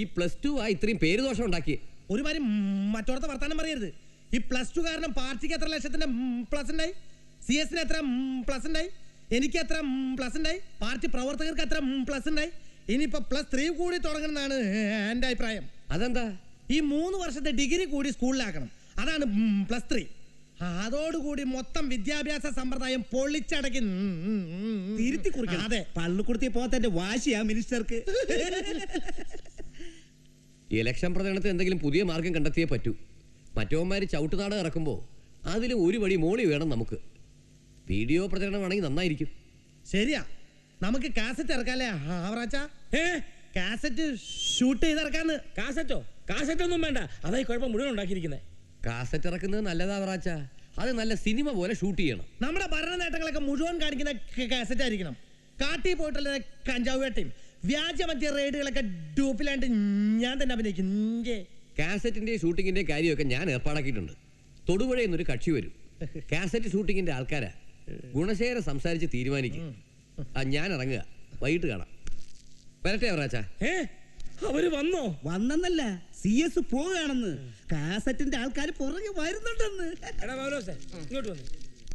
ഈ plus two ആ ഇത്രയും പേര് ദോഷം ഉണ്ടാക്കി ഒരുമാതിരി മറ്റോടത്തെ വർത്താനം പറയരുത് ഈ പ്ലസ് ടു കാരണം പാർട്ടിക്ക് എത്ര ലക്ഷത്തിന്റെ പ്ലസ് ഉണ്ടായി സി എസിന് എത്ര പ്ലസ് ഉണ്ടായി എനിക്ക് എത്ര പ്ലസ് ഉണ്ടായി പാർട്ടി പ്രവർത്തകർക്ക് എത്ര പ്ലസ് ഉണ്ടായി ഇനിയിപ്പോ പ്ലസ് ത്രീ കൂടി തുടങ്ങണമെന്നാണ് എന്റെ അഭിപ്രായം അതെന്താ ഈ മൂന്ന് വർഷത്തെ ഡിഗ്രി കൂടി സ്കൂളിലാക്കണം അതാണ് പ്ലസ് ത്രീ അതോടുകൂടി മൊത്തം വിദ്യാഭ്യാസ സമ്പ്രദായം പൊളിച്ചടക്കി തിരുത്തി കുറിക്കണം അതെ പള്ളിക്കുടുത്തി പോത്തന്റെ വാശിയാ മിനിസ്റ്റർക്ക് ഇലക്ഷൻ പ്രചരണത്തിൽ എന്തെങ്കിലും പുതിയ മാർഗം കണ്ടെത്തിയേ പറ്റൂ മറ്റവന്മാര് ചവിട്ടുനാട് ഇറക്കുമ്പോൾ അതിൽ ഒരു വഴി മോളി വേണം നമുക്ക് വീഡിയോ പ്രചരണമാണെങ്കിൽ നന്നായിരിക്കും ശരിയാ നമുക്ക് കാസറ്റ് ഇറക്കാല്ലേ ആവറാച്ച കാസറ്റ് ഷൂട്ട് ചെയ്തിറക്കാന്ന് കാസറ്റോ കാസറ്റ് ഒന്നും വേണ്ട അതായി കുഴപ്പം മുഴുവൻ ഉണ്ടാക്കിയിരിക്കുന്നത് കാസറ്റ് ഇറക്കുന്നത് നല്ലതാ വറാച്ച അത് നല്ല സിനിമ പോലെ ഷൂട്ട് ചെയ്യണം നമ്മുടെ ഭരണ നേട്ടങ്ങളൊക്കെ മുഴുവൻ കാണിക്കുന്ന കാസറ്റ് ആയിരിക്കണം കാട്ടി പോയിട്ടുള്ള കഞ്ചാവ് വേട്ടയും വ്യാജമധ്യ റെയ്ഡുകളൊക്കെ ഡൂപ്പിലാണ്ട് ഞാൻ തന്നെ അഭിനയിക്കും ഇഞ്ചേ. കാസറ്റിന്റെ ഷൂട്ടിങ്ങിന്റെ കാര്യമൊക്കെ ഞാൻ ഏർപ്പാടാക്കിയിട്ടുണ്ട് തൊടുപുഴയിൽ നിന്നൊരു കക്ഷി വരും കാസറ്റ് ഷൂട്ടിങ്ങിന്റെ ആൾക്കാരാ ഗുണശേഖരം സംസാരിച്ച് തീരുമാനിക്കും ആ ഞാൻ ഇറങ്ങുക വൈകിട്ട് കാണാം വരട്ടെ അവറാച്ച ഏ അവര് വന്നോ വന്നെന്നല്ല സി എസ് പോവുകയാണെന്ന് കാസറ്റിന്റെ ആൾക്കാർ പുറകെ വരുന്നുണ്ടെന്ന് എടാ പൗലോസേ ഇങ്ങോട്ട് വന്നു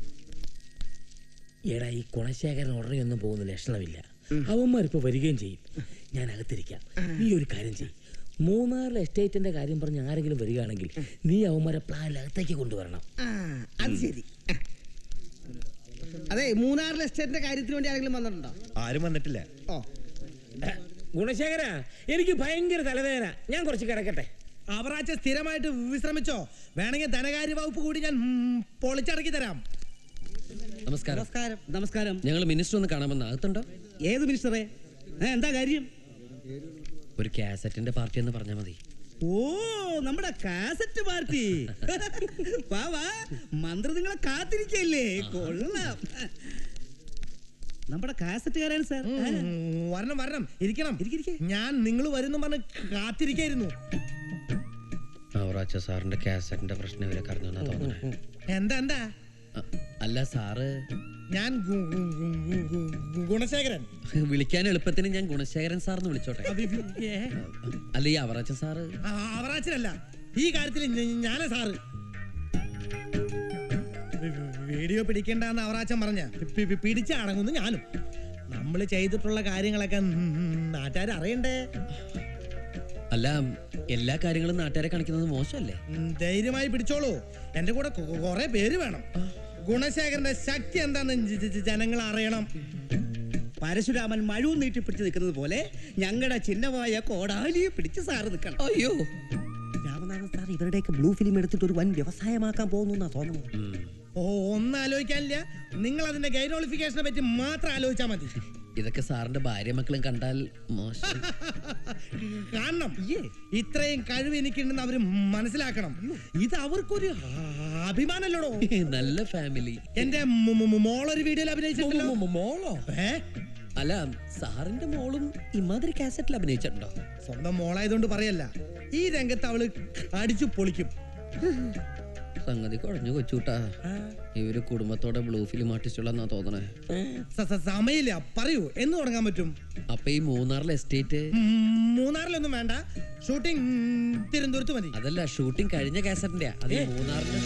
എടാ ഈ ഗുണശേഖരൻ ഉടനെ ഒന്നും പോകുന്ന ലക്ഷണമില്ല അവന്മാരിപ്പോ വരികയും ചെയ്യും ഞാൻ അകത്തിരിക്കാം നീ ഒരു കാര്യം ചെയ്യും മൂന്നാറിലെ എസ്റ്റേറ്റിന്റെ കാര്യം പറഞ്ഞ് ആരെങ്കിലും വരികയാണെങ്കിൽ നീ അവന്മാരെ പ്ലാനിൽ അകത്തേക്ക് കൊണ്ടുവരണം ആ അത് ശരി അതെ മൂന്നാറിലെ എസ്റ്റേറ്റിന്റെ കാര്യത്തിന് വേണ്ടി ആരെങ്കിലും വന്നിട്ടുണ്ടോ ആരും വന്നിട്ടില്ല ഓ ഏ, ഗുണശേഖര എനിക്ക് ഭയങ്കര തലവേദന ഞാൻ കുറച്ച് കിടക്കട്ടെ അവറാച്ച സ്ഥിരമായിട്ട് വിശ്രമിച്ചോ വേണമെങ്കിൽ ധനകാര്യ വകുപ്പ് കൂടി ഞാൻ ഉം, പൊളിച്ചടക്കി തരാം നമസ്കാരം നമസ്കാരം നമസ്കാരം ഞങ്ങൾ മിനിസ്റ്റർ ഒന്ന് കാണാമെന്ന് അകത്തുണ്ടോ ഏത് മിനിസ്റ്ററെ ഏ, എന്താ കാര്യം ഒരു കാസറ്റിന്റെ പാർട്ടി എന്ന് പറഞ്ഞാൽ മതി ഓ നമ്മുടെ കാസറ്റ് പാർട്ടി വാ വാ മന്ത്രി നിങ്ങളെ കാത്തിരിക്കല്ലേ കൊള്ളാം നമ്മുടെ കാസറ്റുകാരാണ് സാർ ഉം, വരണം വരണം ഇരിക്കണം ഞാൻ നിങ്ങൾ വരുന്നു പറഞ്ഞ് കാത്തിരിക്കായിരുന്നു അവറാച്ച സാറിന്റെ കാസറ്റിന്റെ പ്രശ്നം ഇവരെ കറഞ്ഞു തോന്നണേ എന്താ എന്താ അ- അല്ല സാറ് ഞാൻ ഗു- ഗു- ഗു- ഗു- ഗു- ഗുണശേഖരൻ വിളിക്കാൻ എളുപ്പത്തിന് ഞാൻ ഗുണശേഖരൻ സാറിന് വിളിച്ചോട്ടെ അഭി- ഏ? അല്ല ഈ അവറാച്ച സാറ് ആ, അവറാച്ചനല്ല ഈ കാര്യത്തിൽ ഞ- ഞാനാ സാറ് വി- വി- വീഡിയോ പിടിക്കണ്ടെന്ന് അവറാച്ചൻ പറഞ്ഞ പിടിച്ച അടങ്ങുന്നു ഞാനും നമ്മൾ ചെയ്തിട്ടുള്ള കാര്യങ്ങളൊക്കെ നാട്ടുകാർ അറിയണ്ടേ അല്ല എല്ലാ കാര്യങ്ങളും നാട്ടുകാരെ കാണിക്കുന്നത് മോശമല്ലേ ഉം, ധൈര്യമായി പിടിച്ചോളൂ എന്റെ കൂടെ കുറെ പേര് വേണം ഗുണശേഖരന്റെ ശക്തി എന്താന്ന് ജ- ജ- ജനങ്ങൾ അറിയണം പരശുരാമൻ മഴവും നീട്ടി പിടിച്ച് നിൽക്കുന്നത് പോലെ ഞങ്ങളുടെ ചിഹ്നമായ കോടാലിയെ പിടിച്ച് സാറ് നിൽക്കണം അയ്യോ രാമനാഥൻ സാർ ഇവരുടെയൊക്കെ ബ്ലൂ ഫിലിം എടുത്തിട്ട് ഒരു വൻ വ്യവസായമാക്കാൻ പോകുന്നു തോന്നുന്നു ഓ ഒന്നും ആലോചിക്കാനില്ല നിങ്ങൾ അതിന്റെ ഗൈനോളിഫിക്കേഷനെ പറ്റി മാത്രം ആലോചിച്ചാൽ മതി ഇതൊക്കെ സാറിന്റെ ഭാര്യ മക്കളും കണ്ടാൽ മോശം കാണണം ഇത്രയും കഴിവ് എനിക്കുണ്ടെന്ന് അവര് മനസ്സിലാക്കണം ഇത് അവർക്കൊരു അഭിമാനമല്ലോടോ നല്ല ഫാമിലി എന്റെ മു- മു- മു- മോളൊരു വീഡിയോയിൽ അഭിനയിച്ചിട്ടുണ്ടല്ലോ മോളോ ഏ അല്ല സാറിന്റെ മോളും ഇമാതിരി കാസറ്റിൽ അഭിനയിച്ചിട്ടുണ്ടോ സ്വന്തം മോളായതുകൊണ്ട് പറയല്ല ഈ രംഗത്ത് അവള് അടിച്ചു പൊളിക്കും സംഗതി കുഴഞ്ഞു കൊച്ചൂട്ടാ ഇവര് കുടുംബത്തോടെ ബ്ലൂ ഫിലിം ആർട്ടിസ്റ്റുള്ളന്നാ തോന്നണേ സ- സ- സമയമില്ല പറയൂ എന്ന് തുടങ്ങാൻ പറ്റും അപ്പൊ ഈ മൂന്നാറിലെ എസ്റ്റേറ്റ് ഉം, മൂന്നാറിലൊന്നും വേണ്ട ഷൂട്ടിംഗ് തിരുവനന്തപുരത്ത് മതി അതല്ല ഷൂട്ടിംഗ് കഴിഞ്ഞ കാസറ്റിന്റെ അത് ഈ മൂന്നാറിന്റെ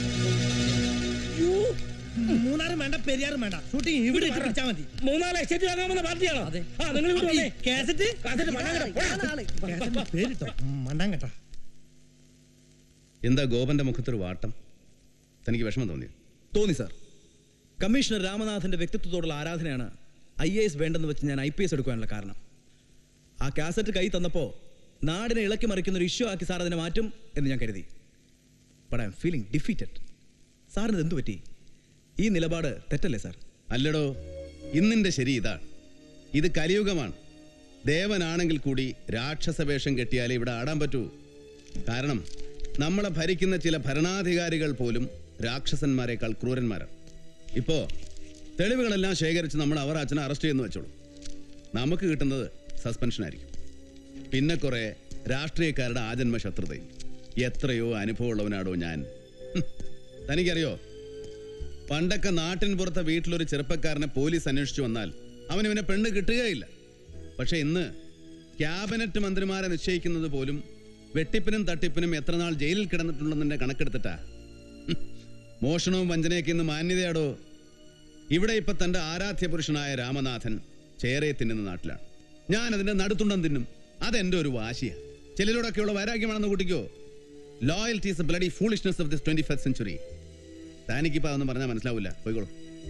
മൂന്നാറും വേണ്ട പെരിയാറും വേണ്ട ഷൂട്ടിംഗ് ഇവിടെ ഇട്ട് പിടിച്ചാൽ മതി മൂന്നാല് എസ്റ്റേറ്റ് വാങ്ങാമെന്ന പാർട്ടിയാണോ അതെ. ആ നിങ്ങൾ ഇങ്ങോട്ട് വന്നേ കാസറ്റ് കാസറ്റ് മണ്ണാങ്കര, പോടാ. കാസറ്റ് പേരിട്ടോ മണ്ടാങ്കട്ട എന്താ ഗോപന്റെ മുഖത്തൊരു വാട്ടം തനിക്ക് വിഷമം തോന്നിയോ തോന്നി സാർ കമ്മീഷണർ രാമനാഥന്റെ വ്യക്തിത്വത്തോടുള്ള ആരാധനയാണ് ഐ എ എസ് വേണ്ടെന്ന് വെച്ച് ഞാൻ ഐ പി എസ് എടുക്കാനുള്ള കാരണം ആ കാസറ്റ് കൈ തന്നപ്പോൾ നാടിനെ ഇളക്കി മറിക്കുന്ന ഒരു ഇഷ്യൂ ആക്കി സാർ അതിനെ മാറ്റും എന്ന് ഞാൻ കരുതി but I am feeling defeated സാറിന് എന്തു പറ്റി ഈ നിലപാട് തെറ്റല്ലേ സാർ അല്ലടോ ഇന്നിന്റെ ശരി ഇതാണ് ഇത് കലിയുഗമാണ് ദേവനാണെങ്കിൽ കൂടി രാക്ഷസ വേഷം കെട്ടിയാലേ ഇവിടെ ആടാൻ പറ്റൂ കാരണം നമ്മളെ ഭരിക്കുന്ന ചില ഭരണാധികാരികൾ പോലും രാക്ഷസന്മാരെക്കാൾ ക്രൂരന്മാരാണ് ഇപ്പോ തെളിവുകളെല്ലാം ശേഖരിച്ച് നമ്മൾ അവർ അച്ഛനെ അറസ്റ്റ് ചെയ്യുന്നു വെച്ചോളൂ നമുക്ക് കിട്ടുന്നത് സസ്പെൻഷൻ ആയിരിക്കും പിന്നെ കുറെ രാഷ്ട്രീയക്കാരുടെ ആജന്മ ശത്രുതയും എത്രയോ അനുഭവമുള്ളവനാടോ ഞാൻ ഹും, തനിക്കറിയോ പണ്ടൊക്കെ നാട്ടിൻ പുറത്തെ വീട്ടിലൊരു ചെറുപ്പക്കാരനെ പോലീസ് അന്വേഷിച്ചു വന്നാൽ അവന് ഇവനെ പെണ്ണ് കിട്ടുകയില്ല പക്ഷെ ഇന്ന് ക്യാബിനറ്റ് മന്ത്രിമാരെ നിശ്ചയിക്കുന്നത് പോലും വെട്ടിപ്പിനും തട്ടിപ്പിനും എത്ര നാൾ ജയിലിൽ കിടന്നിട്ടുണ്ടെന്നെ കണക്കെടുത്തിട്ടാ ഹും. മോഷണവും വഞ്ചനയൊക്കെ ഇന്ന് മാന്യതയാടോ ഇവിടെ ഇപ്പൊ തന്റെ ആരാധ്യ പുരുഷനായ രാമനാഥൻ ചേരയെ തിന്നുന്ന നാട്ടിലാണ് ഞാൻ അതിന്റെ നടുത്തുണ്ടം തിന്നും അതെന്റെ ഒരു വാശിയാ ചിലരോടൊക്കെയുള്ള വൈരാഗ്യമാണെന്ന് കൂട്ടിക്കോ loyalty is bloody foolishness of this twenty first century താനിക്കിപ്പോ അതൊന്നും പറഞ്ഞാൽ മനസ്സിലാവില്ല പോയിക്കോളൂ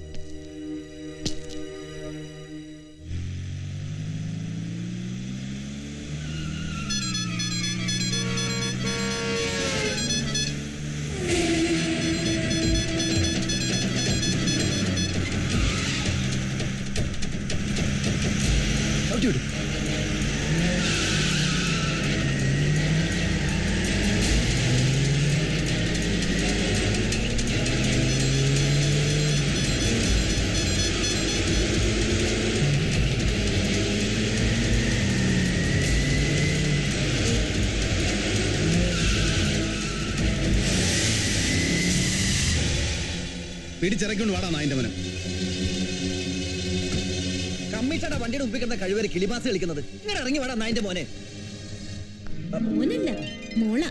പിടിച്ചിറക്കൊണ്ട് വാടാ നായിന്റെ മനം കമ്മീഷണ വണ്ടിയുടെ മുമ്പിൽ കിടന്ന കഴിവരെ കിളിമാസ് കളിക്കുന്നത് ഇങ്ങനെ ഇറങ്ങി വേണം നായിന്റെ മോനെ മോനല്ല മോള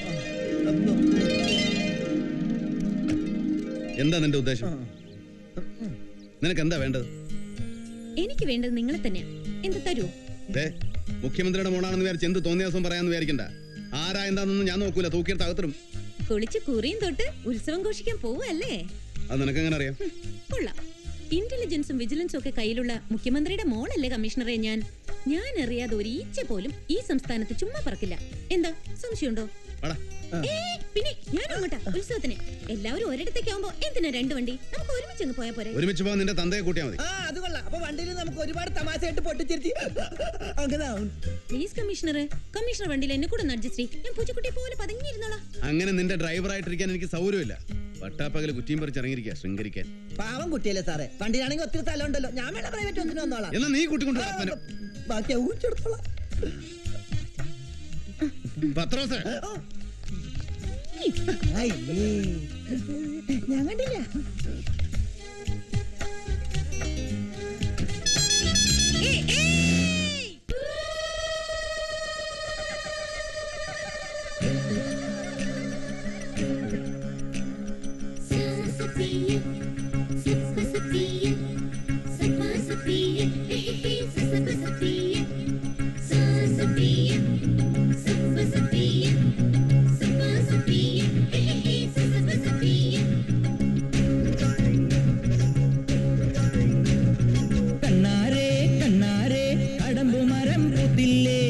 എന്താ നിന്റെ ഉദ്ദേശം നിനക്ക് എന്താ വേണ്ടത് എനിക്ക് വേണ്ടത് നിങ്ങളെ തന്നെയാ എന്ത് തരുമോ ദേ മുഖ്യമന്ത്രിയുടെ മോണാണെന്ന് വിചാരിച്ച് എന്ത് തോന്നിയ ദിവസം പറയാന്ന് വിചാരിക്കണ്ട ആരാ എന്താണെന്നൊന്നും ഞാൻ നോക്കൂല തൂക്കിയെടുത്ത് അകത്തിടും കുളിച്ച് കുറിയും തൊട്ട് ഉത്സവം ഘോഷിക്കാൻ പോവല്ലേ അത് നിനക്ക് എങ്ങനെ അറിയാം കൊള്ളാം ഇന്റലിജൻസും വിജിലൻസും ഒക്കെ കയ്യിലുള്ള മുഖ്യമന്ത്രിയുടെ മോളല്ലേ കമ്മീഷണറെ ഞാൻ ഞാൻ അറിയാതെ ഒരു ഈച്ച പോലും ഈ സംസ്ഥാനത്ത് ചുമ്മാ പറക്കില്ല എന്താ സംശയമുണ്ടോ വാടാ ഏയ്, പിന്നെ ഞാൻ അങ്ങോട്ടാ ഉത്സവത്തിന് എല്ലാവരും ഒരിടത്തേക്കാവുമ്പോ എന്തിനാ രണ്ട് വണ്ടി നമുക്ക് ഒരുമിച്ച് അങ്ങ് പോയാ പോരെ ഒരുമിച്ച് പോകാൻ നിന്റെ തന്തയെ കൂട്ടിയാൽ മതി ആ അത് കൊള്ളാം അപ്പൊ വണ്ടിയിൽ നമുക്ക് ഒരുപാട് തമാശയായിട്ട് പൊട്ടിച്ചിരിച്ച് അങ്ങനെ ആവും. പ്ലീസ് കമ്മീഷണർ കമ്മീഷണർ വണ്ടിയിൽ എന്നെ കൂടെ ഒന്ന് അഡ്ജസ്റ്റ് ചെയ്യ് ഞാൻ പൂച്ചക്കുട്ടിയെ പോലെ പതുങ്ങിയിരുന്നോളാം അങ്ങനെ നിന്റെ ഡ്രൈവറായിട്ടിരിക്കാൻ എനിക്ക് സൗകര്യമില്ല പട്ടാപ്പകല് കുറ്റിയും പറിച്ച് ഇറങ്ങിയിരിക്കുക ശൃംഗരിക്കാൻ പാവം കുട്ടിയല്ലേ സാറേ വണ്ടിയിലാണെങ്കിൽ ഒത്തിരി സ്ഥലം ഉണ്ടല്ലോ ഞാൻ വേണം പ്രൈവറ്റ് ഒന്നിനും വന്നോളാം എന്നാ നീ കൂട്ടിക്കൊണ്ട് വാ, പനം. ബാക്കി ഊച്ചെടുത്തോളാം പത്രോസേ അയ്യേ. ഞാൻ കണ്ടില്ല കണ്ണാരേ കണ്ണാരേ കടമ്പു മരം പൂത്തില്ലേ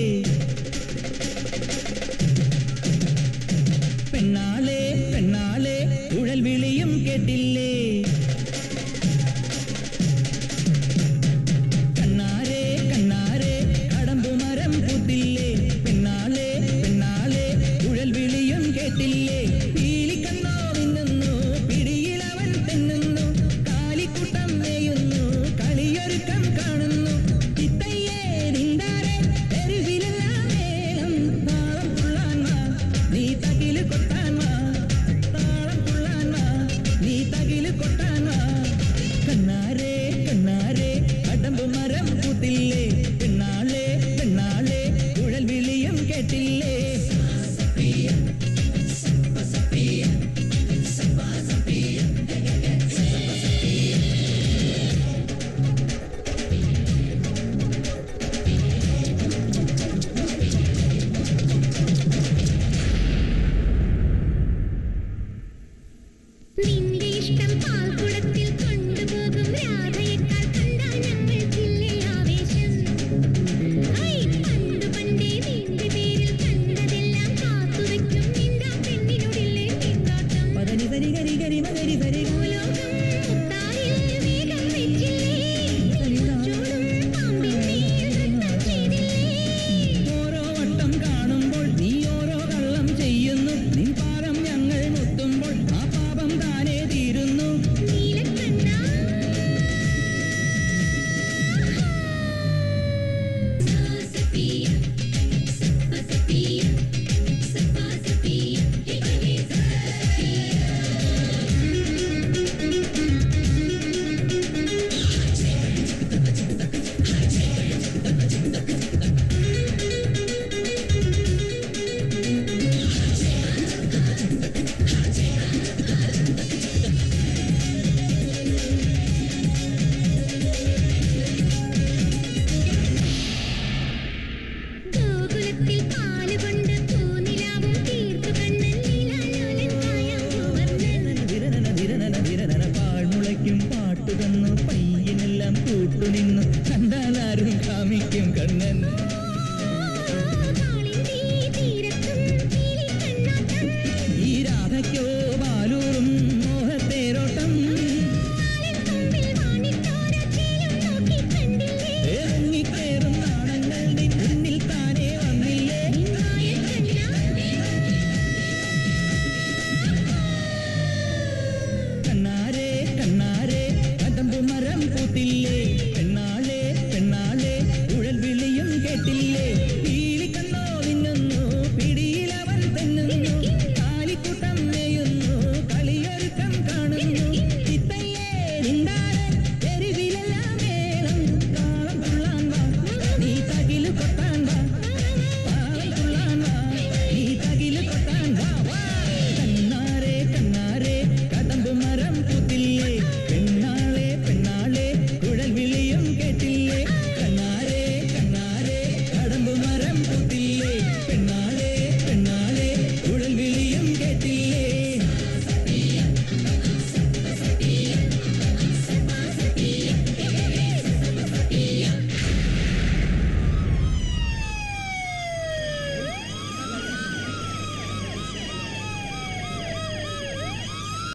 പെണ്ണാളെ പെണ്ണാളെ ഉഴൽ വിളിയും കേട്ടില്ലേ കണ്ണാരേ കണ്ണാരേ കടമ്പു മരം പൂത്തില്ലേ പെണ്ണാളെ പെണ്ണാളെ ഉഴൽ വിളിയും കേട്ടില്ലേ പീലിക്കണ്ണോ മിന്നുന്നു പിടിയിലവൻ തെന്നുന്നു കാലിക്കൂട്ടം മേയുന്നു കളിയൊരുക്കം കാണുന്നു ഇത്തയ്യേ നിന്താരെ തെരുവിലെല്ലാം മേളം താളം തുള്ളാൻ വാ നീ തകില് കൊട്ടാൻ വാ താളം തുള്ളാൻ വാ നീ തകില് കൊട്ടാൻ വാ കണ്ണാരേ കണ്ണാരേ കടമ്പ് മരം പൂത്തില്ലേ പെണ്ണാളെ പെണ്ണാളെ കുഴൽ വിളിയും കേട്ടില്ലേ നിന്റെ ഇഷ്ടം പാൽക്കുടത്തിൽ കൊണ്ടുപോകും രാധയേക്കാൾ കണ്ടാൽ ഞങ്ങൾക്കില്ലേ ആവേശം ഐ പണ്ട് പണ്ടേ നിന്റെ പേരിൽ കണ്ടതെല്ലാം കാത്തുവെക്കും നിന്റെ പെണ്ണിനോടില്ലേ തിങ്കാട്ടം പതനി സരി ഗരി ഗരി മകരി സരി ഭൂലോകം മുത്തായിൽ വേഗം വെച്ചില്ലേ ചൂടും പാമ്പിൻ മേൽ നൃത്തം ചെയ്തില്ലേ ഓരോ വട്ടം കാണുമ്പോൾ നീ ഓരോ കള്ളം ചെയ്യുന്നു നിൻ പാദം ഞങ്ങൾ മുത്തുമ്പോൾ ആ പാപം താനേ തീരുന്നു കൂട്ടുനിന്നു കണ്ടാലാരും കാമിക്കും കണ്ണൻ